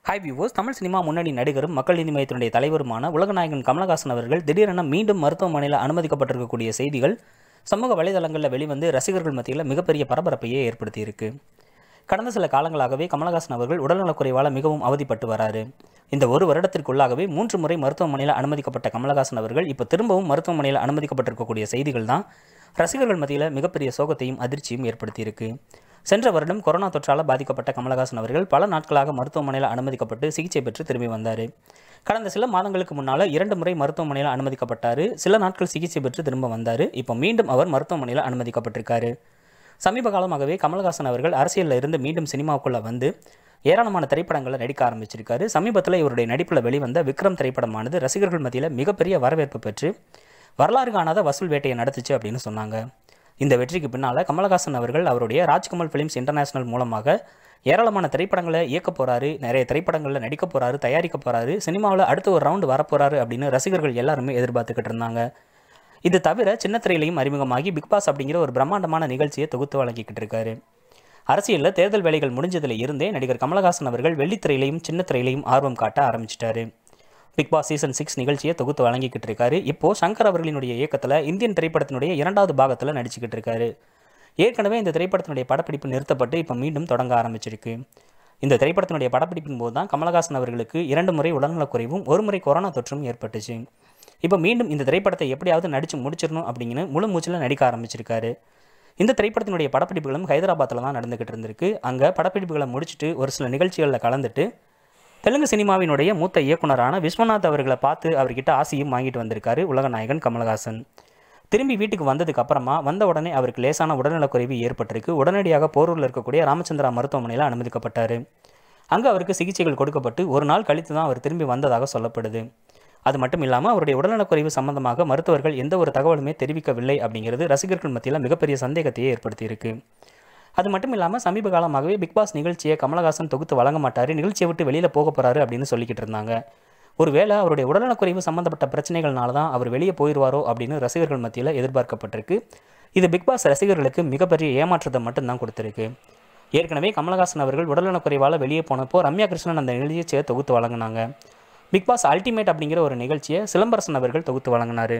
hi viewers Tamil cinema முன்னணி நடிகரும் மக்கள் நீதி மையத்தினுடைய தலைவருமான உலகநாயகன் கமலஹாசன் அவர்கள் திடீரென மீண்டும் மருத்துவமனையில் அனுமதிக்கப்பட்டிருக்கக்கூடிய செய்திகள் சமூக வலைதளங்களில் வெளிவந்து ரசிகர்கள் மத்தியில் மிகப்பெரிய பரபரப்பையே ஏற்படுத்தியிருக்கு கடந்த சில காலங்களாகவே கமலஹாசன் அவர்கள் உடல்நலக்குறைவால் மிகவும் அவதிப்பட்டு வராரு இந்த ஒரு வருடத்திற்குள்ளாகவே மூன்று முறை மருத்துவமனையில் அனுமதிக்கப்பட்ட கமலஹாசன் அவர்கள் இப்போ திரும்பவும் மருத்துவமனையில் அனுமதிக்கப்பட்டிருக்கக்கூடிய செய்திகள் தான் ரசிகர்கள் மத்தியில் மிகப்பெரிய சோகத்தையும் அதிர்ச்சியும் ஏற்படுத்தியிருக்கு சென்ற வருடம் கொரோனா தொற்றால் பாதிக்கப்பட்ட கமலஹாசன் அவர்கள் பல நாட்களாக மருத்துவமனையில் அனுமதிக்கப்பட்டு சிகிச்சை பெற்று திரும்பி வந்தார் கடந்த சில மாதங்களுக்கு முன்னால் இரண்டு முறை மருத்துவமனையில் அனுமதிக்கப்பட்டார் சில நாட்கள் சிகிச்சை பெற்று திரும்ப வந்தார் இப்போ மீண்டும் அவர் மருத்துவமனையில் அனுமதிக்கப்பட்டிருக்காரு சமீப காலமாகவே கமலஹாசன் அவர்கள் அரசியலில் இருந்து மீண்டும் சினிமாவுக்குள்ளே வந்து ஏராளமான திரைப்படங்களை நடிக்க ஆரம்பிச்சிருக்காரு சமீபத்தில் இவருடைய நடிப்பில் வெளிவந்த விக்ரம் திரைப்படமானது ரசிகர்கள் மத்தியில் மிகப்பெரிய வரவேற்பு பெற்று வரலாறு காணாத வசூல் வேட்டையை நடத்துச்சு அப்படின்னு சொன்னாங்க இந்த வெற்றிக்கு பின்னால் கமலஹாசன் அவர்கள் அவருடைய ராஜ்கமல் ஃபிலிம்ஸ் இன்டர்நேஷனல் மூலமாக ஏராளமான திரைப்படங்களை இயக்க போகிறாரு நிறைய திரைப்படங்களில் நடிக்க போகிறாரு தயாரிக்க போகிறாரு சினிமாவில் அடுத்த ஒரு ரவுண்டு வரப்போகிறாரு அப்படின்னு ரசிகர்கள் எல்லாருமே எதிர்பார்த்துக்கிட்டு இருந்தாங்க இது தவிர சின்ன திரையிலையும் அறிமுகமாகி பிக் பாஸ் அப்படிங்கிற ஒரு பிரம்மாண்டமான நிகழ்ச்சியை தொகுத்து வழங்கிக்கிட்டு இருக்காரு அரசியலில் தேர்தல் வேலைகள் முடிஞ்சதில் இருந்தே நடிகர் கமலஹாசன் அவர்கள் வெள்ளித்திரையிலையும் சின்ன திரையிலையும் ஆர்வம் காட்ட ஆரம்பிச்சிட்டாரு பிக் பாஸ் சீசன் சிக்ஸ் நிகழ்ச்சியை தொகுத்து வழங்கிக்கிட்டு இருக்காரு இப்போ சங்கர் அவர்களினுடைய இயக்கத்தில் இந்தியன் திரைப்படத்தினுடைய இரண்டாவது பாகத்தில் நடிச்சுக்கிட்டு இருக்காரு ஏற்கனவே இந்த திரைப்படத்தினுடைய படப்பிடிப்பு நிறுத்தப்பட்டு இப்போ மீண்டும் தொடங்க ஆரம்பிச்சிருக்கு இந்த திரைப்படத்தினுடைய படப்பிடிப்பின் போது தான் கமலஹாசன் அவர்களுக்கு இரண்டு முறை உடல்நலக்குறைவும் ஒரு முறை கொரோனா தொற்றும் ஏற்பட்டுச்சு இப்போ மீண்டும் இந்த திரைப்படத்தை எப்படியாவது நடித்து முடிச்சிடணும் அப்படின்னு முழு மூச்சில் நடிக்க ஆரம்பிச்சிருக்காரு இந்த திரைப்படத்தினுடைய படப்பிடிப்புகளும் ஹைதராபாத்தில் தான் நடந்துக்கிட்டு இருந்திருக்கு அங்கே படப்பிடிப்புகளை முடிச்சுட்டு ஒரு சில நிகழ்ச்சிகளில் கலந்துட்டு தெலுங்கு சினிமாவினுடைய மூத்த இயக்குனரான விஸ்வநாத் அவர்களை பார்த்து அவர்கிட்ட ஆசையும் வாங்கிட்டு வந்திருக்காரு உலகநாயகன் கமலஹாசன் திரும்பி வீட்டுக்கு வந்ததுக்கு அப்புறமா வந்த உடனே அவருக்கு லேசான உடல்நலக்குறைவு ஏற்பட்டிருக்கு உடனடியாக போரூரில் இருக்கக்கூடிய ராமச்சந்திரா மருத்துவமனையில் அனுமதிக்கப்பட்டார் அங்கே அவருக்கு சிகிச்சைகள் கொடுக்கப்பட்டு ஒரு நாள் கழித்து தான் அவர் திரும்பி வந்ததாக சொல்லப்படுது அது மட்டும் இல்லாமல் அவருடைய உடல்நலக்குறைவு சம்பந்தமாக மருத்துவர்கள் எந்த ஒரு தகவலுமே தெரிவிக்கவில்லை அப்படிங்கிறது ரசிகர்கள் மத்தியில் மிகப்பெரிய சந்தேகத்தையே ஏற்படுத்தியிருக்கு அது மட்டும் இல்லாமல் சமீப காலமாகவே பிக் பாஸ் நிகழ்ச்சியை கமலஹாசன் தொகுத்து வழங்க மாட்டார் நிகழ்ச்சியை விட்டு வெளியில் போக போகிறாரு அப்படின்னு சொல்லிக்கிட்டு இருந்தாங்க ஒருவேளை அவருடைய உடல்நலக்குறைவு சம்பந்தப்பட்ட பிரச்சனைகள்னால தான் அவர் வெளியே போயிடுவாரோ அப்படின்னு ரசிகர்கள் மத்தியில் எதிர்பார்க்கப்பட்டிருக்கு இது பிக் பாஸ் ரசிகர்களுக்கு மிகப்பெரிய ஏமாற்றத்தை மட்டும்தான் கொடுத்துருக்கு ஏற்கனவே கமலஹாசன் அவர்கள் உடல்நலக்குறைவால் வெளியே போனப்போ ரம்யா கிருஷ்ணன் அந்த நிகழ்ச்சியை தொகுத்து வழங்கினாங்க பிக் பாஸ் அல்டிமேட் அப்படிங்கிற ஒரு நிகழ்ச்சியை சிலம்பரசன் அவர்கள் தொகுத்து வழங்கினார்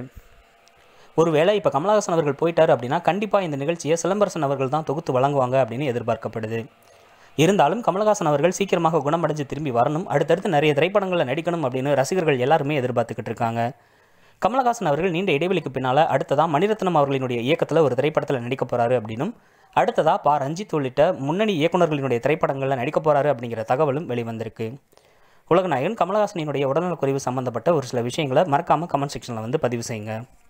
ஒருவேளை இப்போ கமலஹாசன் அவர்கள் போயிட்டார் அப்படின்னா கண்டிப்பாக இந்த நிகழ்ச்சியை சிலம்பரசன் அவர்கள் தான் தொகுத்து வழங்குவாங்க அப்படின்னு எதிர்பார்க்கப்படுது இருந்தாலும் கமலஹாசன் அவர்கள் சீக்கிரமாக குணமடைஞ்சு திரும்பி வரணும் அடுத்தடுத்து நிறைய திரைப்படங்களில் நடிக்கணும் அப்படின்னு ரசிகர்கள் எல்லாருமே எதிர்பார்த்துக்கிட்டு இருக்காங்க கமலஹாசன் அவர்கள் நீண்ட இடைவெளிக்கு பின்னால் அடுத்ததாக மணிரத்னம் அவர்களினுடைய இயக்கத்தில் ஒரு திரைப்படத்தில் நடிக்க போகிறாரு அப்படின்னும் அடுத்ததாக பா ரஞ்சித் உள்ளிட்ட முன்னணி இயக்குநர்களினுடைய திரைப்படங்களில் நடிக்க போகிறாரு அப்படிங்கிற தகவலும் வெளிவந்திருக்கு உலகநாயகன் கமலஹாசனினுடைய உடல்நலக்குறைவு சம்பந்தப்பட்ட ஒரு சில விஷயங்களை மறக்காமல் கமெண்ட் செக்ஷனில் வந்து பதிவு செய்யுங்க